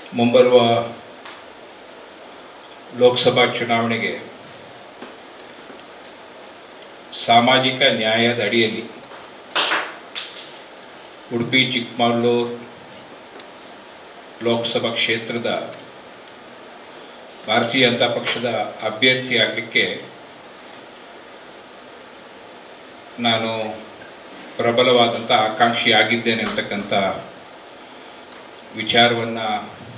ಮುಂಬರುವ ಲೋಕಸಭಾ ಚುನಾವಣೆಗೆ ಸಾಮಾಜಿಕ ನ್ಯಾಯದ ಅಡಿಯಲ್ಲಿ ಉಡುಪಿ ಚಿಕ್ಕಮಗಳೂರು ಲೋಕಸಭಾ ಕ್ಷೇತ್ರದ ಭಾರತೀಯ ಜನತಾ ಪಕ್ಷದ ಅಭ್ಯರ್ಥಿ ಆಗಲಿಕ್ಕೆ ನಾನು ಪ್ರಬಲವಾದಂಥ ಆಕಾಂಕ್ಷಿ ಆಗಿದ್ದೇನೆ ಅಂತಕ್ಕಂಥ ವಿಚಾರವನ್ನು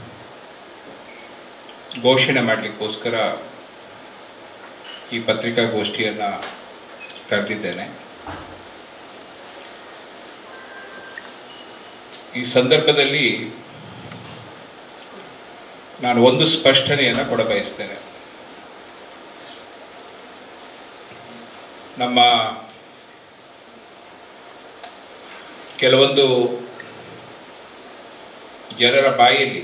ಘೋಷಣೆ ಮಾಡಲಿಕ್ಕೋಸ್ಕರ ಈ ಪತ್ರಿಕಾಗೋಷ್ಠಿಯನ್ನು ಕರೆದಿದ್ದೇನೆ ಈ ಸಂದರ್ಭದಲ್ಲಿ ನಾನು ಒಂದು ಸ್ಪಷ್ಟನೆಯನ್ನು ಕೊಡಬಯಸ್ತೇನೆ ನಮ್ಮ ಕೆಲವೊಂದು ಜನರ ಬಾಯಲ್ಲಿ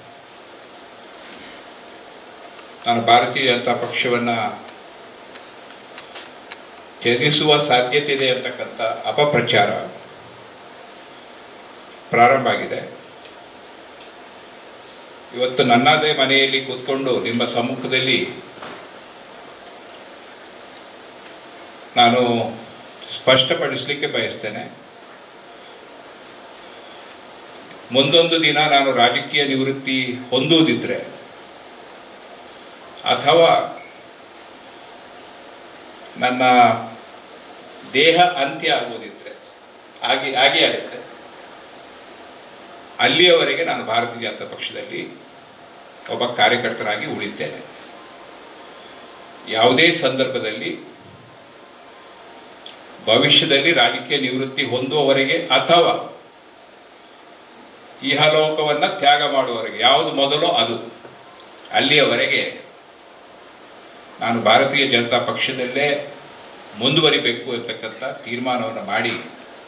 ನಾನು ಭಾರತೀಯ ಜನತಾ ಪಕ್ಷವನ್ನು ತ್ಯಜಿಸುವ ಸಾಧ್ಯತೆ ಇದೆ ಅಂತಕ್ಕಂಥ ಅಪಪ್ರಚಾರ ಪ್ರಾರಂಭ ಆಗಿದೆ ಇವತ್ತು ನನ್ನದೇ ಮನೆಯಲ್ಲಿ ಕೂತ್ಕೊಂಡು ನಿಮ್ಮ ಸಮ್ಮುಖದಲ್ಲಿ ನಾನು ಸ್ಪಷ್ಟಪಡಿಸಲಿಕ್ಕೆ ಬಯಸ್ತೇನೆ ಮುಂದೊಂದು ದಿನ ನಾನು ರಾಜಕೀಯ ನಿವೃತ್ತಿ ಹೊಂದುವುದಿದ್ರೆ ಅಥವಾ ನನ್ನ ದೇಹ ಅಂತ್ಯ ಆಗುವುದಿದ್ರೆ ಹಾಗೆ ಹಾಗೆ ಆಗುತ್ತೆ ಅಲ್ಲಿಯವರೆಗೆ ನಾನು ಭಾರತೀಯ ಜನತಾ ಪಕ್ಷದಲ್ಲಿ ಒಬ್ಬ ಕಾರ್ಯಕರ್ತನಾಗಿ ಉಳಿತೇನೆ ಯಾವುದೇ ಸಂದರ್ಭದಲ್ಲಿ ಭವಿಷ್ಯದಲ್ಲಿ ರಾಜಕೀಯ ನಿವೃತ್ತಿ ಹೊಂದುವವರೆಗೆ ಅಥವಾ ಇಹಲೋಕವನ್ನು ತ್ಯಾಗ ಮಾಡುವವರೆಗೆ ಯಾವುದು ಮೊದಲೋ ಅದು ಅಲ್ಲಿಯವರೆಗೆ ನಾನು ಭಾರತೀಯ ಜನತಾ ಪಕ್ಷದಲ್ಲೇ ಮುಂದುವರಿಬೇಕು ಅಂತಕ್ಕಂಥ ತೀರ್ಮಾನವನ್ನು ಮಾಡಿ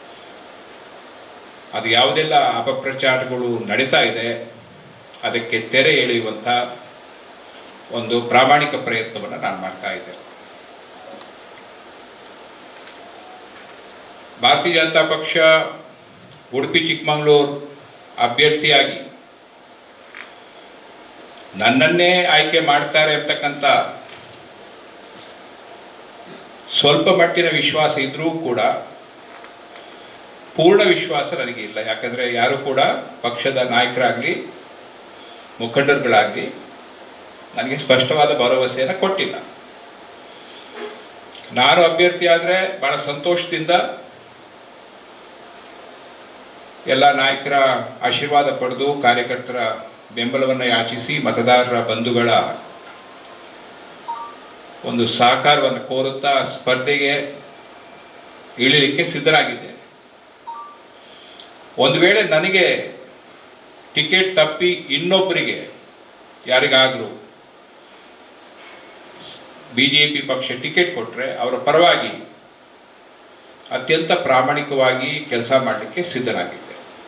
ಅದು ಯಾವುದೆಲ್ಲ ಅಪಪ್ರಚಾರಗಳು ನಡೀತಾ ಇದೆ ಅದಕ್ಕೆ ತೆರೆ ಎಳೆಯುವಂಥ ಒಂದು ಪ್ರಾಮಾಣಿಕ ಪ್ರಯತ್ನವನ್ನು ನಾನು ಮಾಡ್ತಾ ಇದ್ದೆ ಭಾರತೀಯ ಜನತಾ ಪಕ್ಷ ಉಡುಪಿ ಚಿಕ್ಕಮಗಳೂರು ಅಭ್ಯರ್ಥಿಯಾಗಿ ನನ್ನನ್ನೇ ಆಯ್ಕೆ ಮಾಡ್ತಾರೆ ಅಂತಕ್ಕಂಥ ಸ್ವಲ್ಪ ಮಟ್ಟಿನ ವಿಶ್ವಾಸ ಇದ್ರೂ ಕೂಡ ಪೂರ್ಣ ವಿಶ್ವಾಸ ನನಗೆ ಇಲ್ಲ ಯಾಕಂದರೆ ಯಾರು ಕೂಡ ಪಕ್ಷದ ನಾಯಕರಾಗಲಿ ಮುಖಂಡರುಗಳಾಗಲಿ ನನಗೆ ಸ್ಪಷ್ಟವಾದ ಭರವಸೆಯನ್ನು ಕೊಟ್ಟಿಲ್ಲ ನಾನು ಅಭ್ಯರ್ಥಿ ಆದರೆ ಭಾಳ ಸಂತೋಷದಿಂದ ಎಲ್ಲ ನಾಯಕರ ಆಶೀರ್ವಾದ ಪಡೆದು ಕಾರ್ಯಕರ್ತರ ಬೆಂಬಲವನ್ನು ಯಾಚಿಸಿ ಮತದಾರರ ಬಂಧುಗಳ ಒಂದು ಸಹಕಾರವನ್ನು ಕೋರುತ್ತಾ ಸ್ಪರ್ಧೆಗೆ ಇಳಿಲಿಕ್ಕೆ ಸಿದ್ಧರಾಗಿದ್ದೆ ಒಂದು ವೇಳೆ ನನಗೆ ಟಿಕೆಟ್ ತಪ್ಪಿ ಇನ್ನೊಬ್ಬರಿಗೆ ಯಾರಿಗಾದರೂ ಬಿ ಜೆ ಪಿ ಪಕ್ಷ ಟಿಕೆಟ್ ಕೊಟ್ಟರೆ ಅವರ ಪರವಾಗಿ ಅತ್ಯಂತ ಪ್ರಾಮಾಣಿಕವಾಗಿ ಕೆಲಸ ಮಾಡಲಿಕ್ಕೆ ಸಿದ್ಧನಾಗಿದ್ದೆ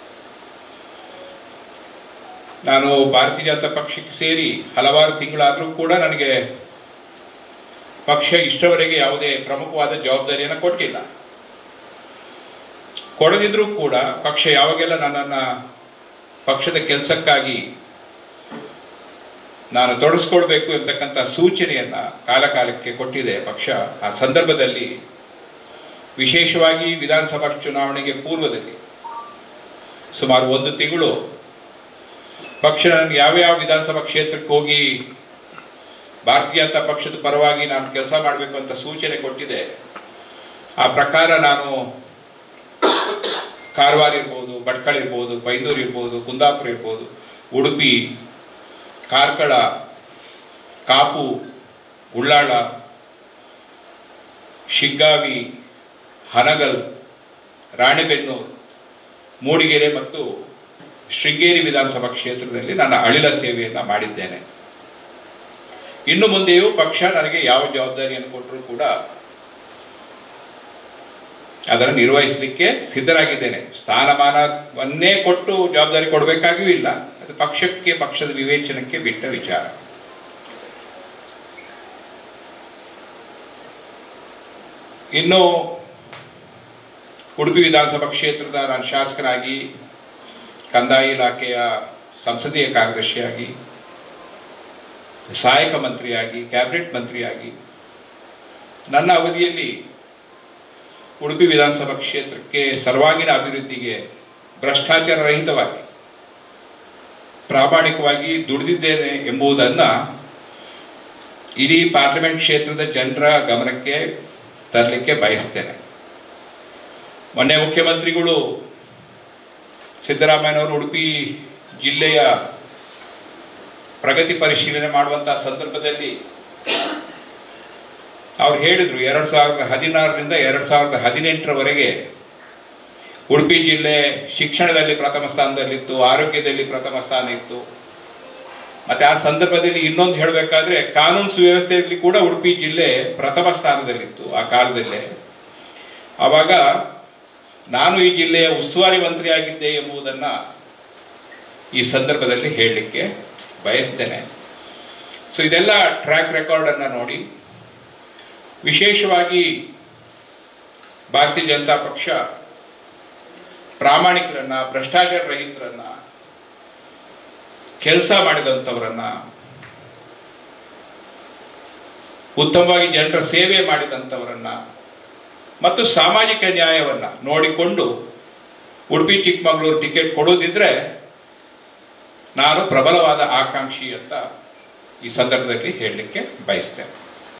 ನಾನು ಭಾರತೀಯ ಜನತಾ ಪಕ್ಷಕ್ಕೆ ಸೇರಿ ಹಲವಾರು ತಿಂಗಳಾದರೂ ಕೂಡ ನನಗೆ ಪಕ್ಷ ಇಷ್ಟವರೆಗೆ ಯಾವುದೇ ಪ್ರಮುಖವಾದ ಜವಾಬ್ದಾರಿಯನ್ನು ಕೊಟ್ಟಿಲ್ಲ ಕೊಡದಿದ್ರೂ ಕೂಡ ಪಕ್ಷ ಯಾವಾಗೆಲ್ಲ ನನ್ನನ್ನು ಪಕ್ಷದ ಕೆಲಸಕ್ಕಾಗಿ ನಾನು ತೊಡಸ್ಕೊಳ್ಬೇಕು ಎಂತಕ್ಕಂಥ ಸೂಚನೆಯನ್ನು ಕಾಲಕಾಲಕ್ಕೆ ಕೊಟ್ಟಿದೆ ಪಕ್ಷ ಆ ಸಂದರ್ಭದಲ್ಲಿ ವಿಶೇಷವಾಗಿ ವಿಧಾನಸಭಾ ಚುನಾವಣೆಗೆ ಪೂರ್ವದಲ್ಲಿ ಸುಮಾರು ಒಂದು ತಿಂಗಳು ಪಕ್ಷ ನನಗೆ ಯಾವ್ಯಾವ ವಿಧಾನಸಭಾ ಕ್ಷೇತ್ರಕ್ಕೆ ಹೋಗಿ ಭಾರತೀಯ ಜನತಾ ಪಕ್ಷದ ಪರವಾಗಿ ನಾನು ಕೆಲಸ ಮಾಡಬೇಕು ಅಂತ ಸೂಚನೆ ಕೊಟ್ಟಿದೆ ಆ ಪ್ರಕಾರ ನಾನು ಕಾರವಾರ ಇರ್ಬೋದು ಭಟ್ಕಳ ಇರ್ಬೋದು ಪೈಂದೂರು ಇರ್ಬೋದು ಕುಂದಾಪುರ ಇರ್ಬೋದು ಉಡುಪಿ ಕಾರ್ಕಳ ಕಾಪು ಉಳ್ಳಾಳ ಶಿಗ್ಗಾವಿ ಹನಗಲ್ ರಾಣೆಬೆನ್ನೂರು ಮೂಡಿಗೆರೆ ಮತ್ತು ಶೃಂಗೇರಿ ವಿಧಾನಸಭಾ ಕ್ಷೇತ್ರದಲ್ಲಿ ನನ್ನ ಅಳಿಲ ಸೇವೆಯನ್ನು ಮಾಡಿದ್ದೇನೆ ಇನ್ನು ಮುಂದೆಯೂ ಪಕ್ಷ ನನಗೆ ಯಾವ ಜವಾಬ್ದಾರಿಯನ್ನು ಕೊಟ್ಟರೂ ಕೂಡ ಅದನ್ನು ನಿರ್ವಹಿಸಲಿಕ್ಕೆ ಸಿದ್ಧರಾಗಿದ್ದೇನೆ ಸ್ಥಾನಮಾನವನ್ನೇ ಕೊಟ್ಟು ಜವಾಬ್ದಾರಿ ಕೊಡಬೇಕಾಗಿಯೂ ಇಲ್ಲ ಅದು ಪಕ್ಷಕ್ಕೆ ಪಕ್ಷದ ವಿವೇಚನಕ್ಕೆ ಬಿಟ್ಟ ವಿಚಾರ ಇನ್ನು ಉಡುಪಿ ವಿಧಾನಸಭಾ ಕ್ಷೇತ್ರದ ನಾನು ಶಾಸಕನಾಗಿ ಕಂದಾಯ ಇಲಾಖೆಯ ಸಂಸದೀಯ ಕಾರ್ಯದರ್ಶಿಯಾಗಿ ಸಹಾಯಕ ಮಂತ್ರಿಯಾಗಿ ಕ್ಯಾಬಿನೆಟ್ ಮಂತ್ರಿಯಾಗಿ ನನ್ನ ಅವಧಿಯಲ್ಲಿ ಉಡುಪಿ ವಿಧಾನಸಭಾ ಕ್ಷೇತ್ರಕ್ಕೆ ಸರ್ವಾಂಗೀಣ ಅಭಿವೃದ್ಧಿಗೆ ಭ್ರಷ್ಟಾಚಾರ ರಹಿತವಾಗಿ ಪ್ರಾಮಾಣಿಕವಾಗಿ ದುಡಿದಿದ್ದೇನೆ ಎಂಬುದನ್ನು ಇಡೀ ಪಾರ್ಲಿಮೆಂಟ್ ಕ್ಷೇತ್ರದ ಜನರ ಗಮನಕ್ಕೆ ತರಲಿಕ್ಕೆ ಬಯಸ್ತೇನೆ ಮೊನ್ನೆ ಮುಖ್ಯಮಂತ್ರಿಗಳು ಸಿದ್ದರಾಮಯ್ಯನವರು ಉಡುಪಿ ಜಿಲ್ಲೆಯ ಪ್ರಗತಿ ಪರಿಶೀಲನೆ ಮಾಡುವಂತಹ ಸಂದರ್ಭದಲ್ಲಿ ಅವ್ರು ಹೇಳಿದರು ಎರಡು ಸಾವಿರದ ಹದಿನಾರರಿಂದ ಎರಡು ಸಾವಿರದ ಹದಿನೆಂಟರವರೆಗೆ ಉಡುಪಿ ಜಿಲ್ಲೆ ಶಿಕ್ಷಣದಲ್ಲಿ ಪ್ರಥಮ ಸ್ಥಾನದಲ್ಲಿತ್ತು ಆರೋಗ್ಯದಲ್ಲಿ ಪ್ರಥಮ ಸ್ಥಾನ ಇತ್ತು ಮತ್ತೆ ಆ ಸಂದರ್ಭದಲ್ಲಿ ಇನ್ನೊಂದು ಹೇಳಬೇಕಾದ್ರೆ ಕಾನೂನು ಸುವ್ಯವಸ್ಥೆಯಲ್ಲಿ ಕೂಡ ಉಡುಪಿ ಜಿಲ್ಲೆ ಪ್ರಥಮ ಸ್ಥಾನದಲ್ಲಿತ್ತು ಆ ಕಾಲದಲ್ಲೇ ಆವಾಗ ನಾನು ಈ ಜಿಲ್ಲೆಯ ಉಸ್ತುವಾರಿ ಮಂತ್ರಿ ಆಗಿದ್ದೆ ಎಂಬುದನ್ನು ಈ ಸಂದರ್ಭದಲ್ಲಿ ಹೇಳಲಿಕ್ಕೆ ಬಯಸ್ತೇನೆ ಸೊ ಇದೆಲ್ಲ ಟ್ರ್ಯಾಕ್ ರೆಕಾರ್ಡನ್ನು ನೋಡಿ ವಿಶೇಷವಾಗಿ ಭಾರತೀಯ ಜನತಾ ಪಕ್ಷ ಪ್ರಾಮಾಣಿಕರನ್ನ ಭ್ರಷ್ಟಾಚಾರ ರಹಿತರನ್ನ ಕೆಲಸ ಮಾಡಿದಂಥವರನ್ನ ಉತ್ತಮವಾಗಿ ಜನರ ಸೇವೆ ಮಾಡಿದಂಥವರನ್ನ ಮತ್ತು ಸಾಮಾಜಿಕ ನ್ಯಾಯವನ್ನ ನೋಡಿಕೊಂಡು ಉಡುಪಿ ಚಿಕ್ಕಮಗಳೂರು ಟಿಕೆಟ್ ಕೊಡೋದಿದ್ರೆ ನಾನು ಪ್ರಬಲವಾದ ಆಕಾಂಕ್ಷಿ ಅಂತ ಈ ಸಂದರ್ಭದಲ್ಲಿ ಹೇಳಲಿಕ್ಕೆ ಬಯಸ್ತೇನೆ